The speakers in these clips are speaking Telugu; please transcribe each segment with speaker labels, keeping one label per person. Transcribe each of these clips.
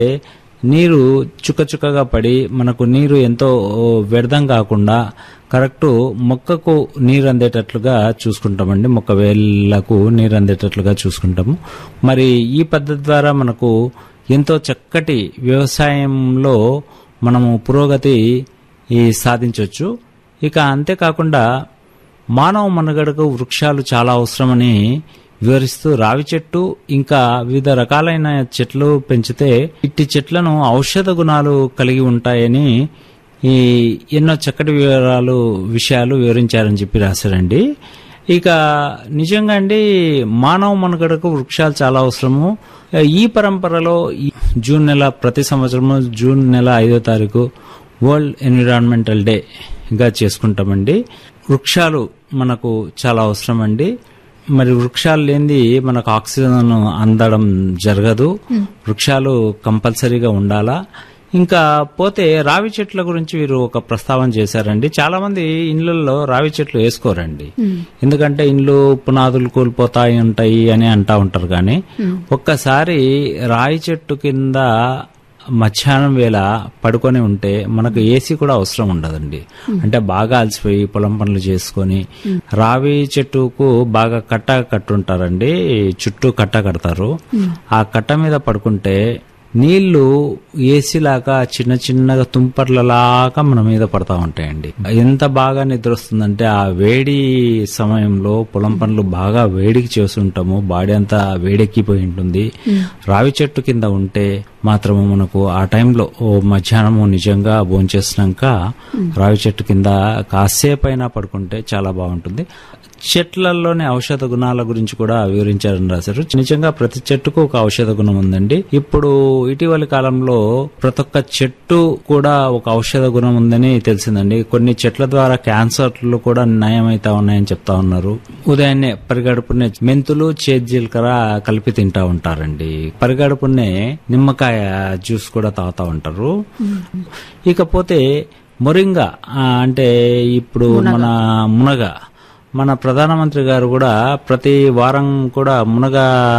Speaker 1: నీరు చుక్క చుక్కగా పడి మనకు నీరు ఎంతో వ్యర్థం కాకుండా కరెక్ట్ మొక్కకు నీరు అందేటట్లుగా చూసుకుంటామండి మొక్క వేళ్లకు నీరు అందేటట్లుగా చూసుకుంటాము మరి ఈ పద్ధతి ద్వారా మనకు ఎంతో చక్కటి వ్యవసాయంలో మనము పురోగతి ఈ సాధించవచ్చు ఇక అంతేకాకుండా మానవ మనుగడకు వృక్షాలు చాలా అవసరమని వివరిస్తూ రావి చెట్టు ఇంకా వివిధ రకాలైన చెట్లు పెంచితే ఇట్టి చెట్లను ఔషధ గుణాలు కలిగి ఉంటాయని ఈ ఎన్నో చక్కటి వివరాలు విషయాలు వివరించారని చెప్పి రాశారండి ఇక నిజంగా అండి మానవ మనుగడకు వృక్షాలు చాలా అవసరము ఈ పరంపరలో ఈ జూన్ నెల ప్రతి సంవత్సరము జూన్ నెల ఐదో తారీఖు వరల్డ్ ఎన్విరాన్మెంటల్ డే గా చేసుకుంటామండి వృక్షాలు మనకు చాలా అవసరం అండి మరి వృక్షాలు లేనిది మనకు ఆక్సిజన్ అందడం జరగదు వృక్షాలు కంపల్సరీగా ఉండాలా ఇంకా పోతే రావి చెట్ల గురించి వీరు ఒక ప్రస్తావన చేశారండి చాలా మంది ఇండ్లలో రావి చెట్లు వేసుకోరండి ఎందుకంటే ఇండ్లు పునాదులు కూలిపోతాయి ఉంటాయి అని అంటా ఉంటారు కానీ ఒక్కసారి రావి చెట్టు కింద మధ్యాహ్నం వేళ పడుకొని ఉంటే మనకు ఏసీ కూడా అవసరం ఉండదండి అంటే బాగా అలసిపోయి పొలం పనులు చేసుకొని రావి చెట్టుకు బాగా కట్ట కట్టుంటారండి చుట్టూ కట్ట కడతారు ఆ కట్ట మీద పడుకుంటే నీళ్లు ఏసీ లాగా చిన్న చిన్నగా తుంపర్లలాగా మన మీద పడతా ఉంటాయండి ఎంత బాగా నిద్ర వస్తుందంటే ఆ వేడి సమయంలో పొలం పనులు బాగా వేడికి చేస్తుంటాము బాడీ అంతా వేడెక్కిపోయి ఉంటుంది రావి చెట్టు కింద ఉంటే మాత్రము మనకు ఆ టైంలో ఓ మధ్యాహ్నము నిజంగా భోంచేసినాక రావి చెట్టు కింద కాసేపైనా పడుకుంటే చాలా బాగుంటుంది చెట్లలోని ఔషధ గుణాల గురించి కూడా వివరించారని రాశారు నిజంగా ప్రతి చెట్టుకు ఒక ఔషధ గుణం ఉందండి ఇప్పుడు ఇటీవలి కాలంలో ప్రతి ఒక్క చెట్టు కూడా ఒక ఔషధ గుణం ఉందని తెలిసిందండి కొన్ని చెట్ల ద్వారా క్యాన్సర్లు కూడా నయమైతా ఉన్నాయని చెప్తా ఉన్నారు ఉదయాన్నే పరిగడుపునే మెంతులు చేజీలకర కలిపి తింటా ఉంటారండి పరిగడుపునే నిమ్మకాయ జ్యూస్ కూడా తాగుతా ఉంటారు ఇకపోతే మొరింగా ఆ, అంటే ఇప్పుడు మన మునగ మన ప్రధానమంత్రి గారు కూడా ప్రతి వారం కూడా మునగ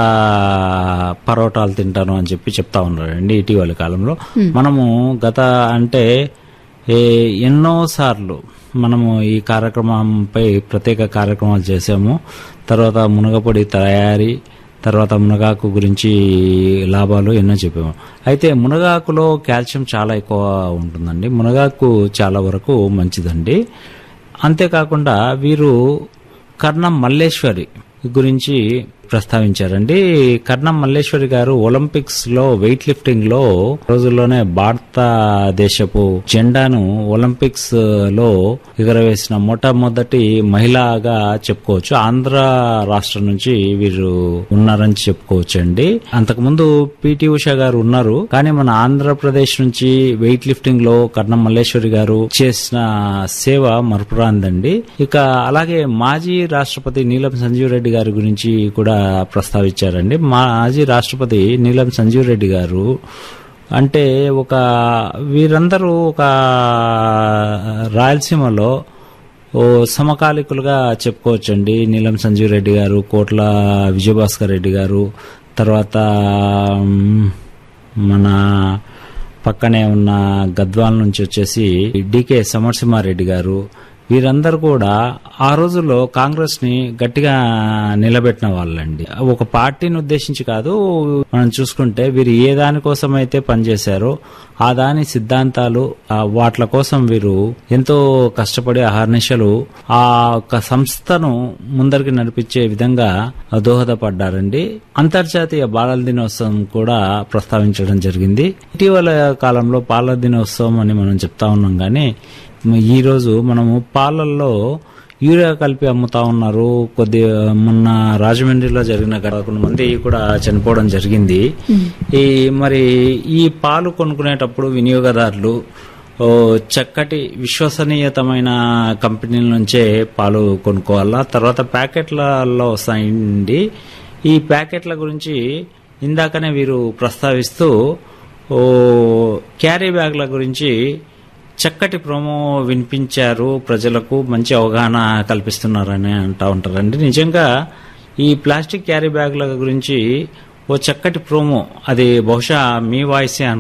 Speaker 1: పరోటాలు తింటాను అని చెప్పి చెప్తా ఉన్నారండి ఇటీవలి కాలంలో మనము గత అంటే ఏ ఎన్నో సార్లు మనము ఈ కార్యక్రమంపై ప్రత్యేక కార్యక్రమాలు చేసాము తర్వాత మునగపొడి తయారీ తర్వాత మునగాకు గురించి లాభాలు ఎన్నో చెప్పాము అయితే మునగాకులో కాల్షియం చాలా ఎక్కువ ఉంటుందండి మునగాకు చాలా వరకు మంచిదండి అంతేకాకుండా వీరు కర్ణం మల్లేశ్వరి గురించి ప్రస్తావించారండి కర్ణం మల్లేశ్వరి గారు ఒలింపిక్స్ లో వెయిట్ లిఫ్టింగ్ లో రోజుల్లోనే భారతదేశపు జెండాను ఒలింపిక్స్ లో ఎగరవేసిన మొట్టమొదటి మహిళగా చెప్పుకోవచ్చు ఆంధ్ర రాష్ట్రం నుంచి వీరు ఉన్నారని చెప్పుకోవచ్చు అండి అంతకుముందు పిటి ఉషా గారు ఉన్నారు కానీ మన ఆంధ్రప్రదేశ్ నుంచి వెయిట్ లిఫ్టింగ్ లో కర్ణం మల్లేశ్వరి గారు చేసిన సేవ మరపురాందండి ఇక అలాగే మాజీ రాష్ట్రపతి నీలం సంజీవ్ రెడ్డి గారి గురించి కూడా ప్రస్తావించారండి మాజీ రాష్ట్రపతి నీలం సంజీవ్ రెడ్డి గారు అంటే ఒక వీరందరూ ఒక రాయలసీమలో ఓ సమకాలికులుగా చెప్పుకోవచ్చండి నీలం సంజీవ్ రెడ్డి గారు కోట్ల విజయభాస్కర్ రెడ్డి గారు తర్వాత మ్, మన పక్కనే ఉన్న గద్వాల నుంచి వచ్చేసి డికే సమరసింహారెడ్డి గారు వీరందరూ కూడా ఆ రోజుల్లో కాంగ్రెస్ ని గట్టిగా నిలబెట్టిన వాళ్ళండి ఒక పార్టీని ఉద్దేశించి కాదు మనం చూసుకుంటే వీరు ఏ దానికోసం అయితే పనిచేశారో ఆ దాని సిద్ధాంతాలు ఆ వాట్ల కోసం వీరు ఎంతో కష్టపడి అహర్నిశలు ఆ ఒక సంస్థను ముందరికి నడిపించే విధంగా దోహదపడ్డారండి అంతర్జాతీయ బాలల దినోత్సవం కూడా ప్రస్తావించడం జరిగింది ఇటీవల కాలంలో బాలల దినోత్సవం అని మనం చెప్తా ఉన్నాం కానీ ఈ రోజు మనము పాలల్లో యూరియా కలిపి అమ్ముతా ఉన్నారు కొద్ది మొన్న రాజమండ్రిలో జరిగిన ఘటన కొంతమంది కూడా చనిపోవడం జరిగింది ఈ మరి ఈ పాలు కొనుక్కునేటప్పుడు వినియోగదారులు ఓ చక్కటి విశ్వసనీయతమైన కంపెనీల నుంచే పాలు కొనుక్కోవాలా తర్వాత ప్యాకెట్లలో వస్తాయండి ఈ ప్యాకెట్ల గురించి ఇందాకనే వీరు ప్రస్తావిస్తూ ఓ క్యారీ బ్యాగ్ల గురించి చక్కటి ప్రోమో వినిపించారు ప్రజలకు మంచి అవగాహన కల్పిస్తున్నారని అంటా ఉంటారండి నిజంగా ఈ ప్లాస్టిక్ క్యారీ బ్యాగ్ల గురించి ఓ చక్కటి ప్రోమో అది బహుశా మీ వాయిసే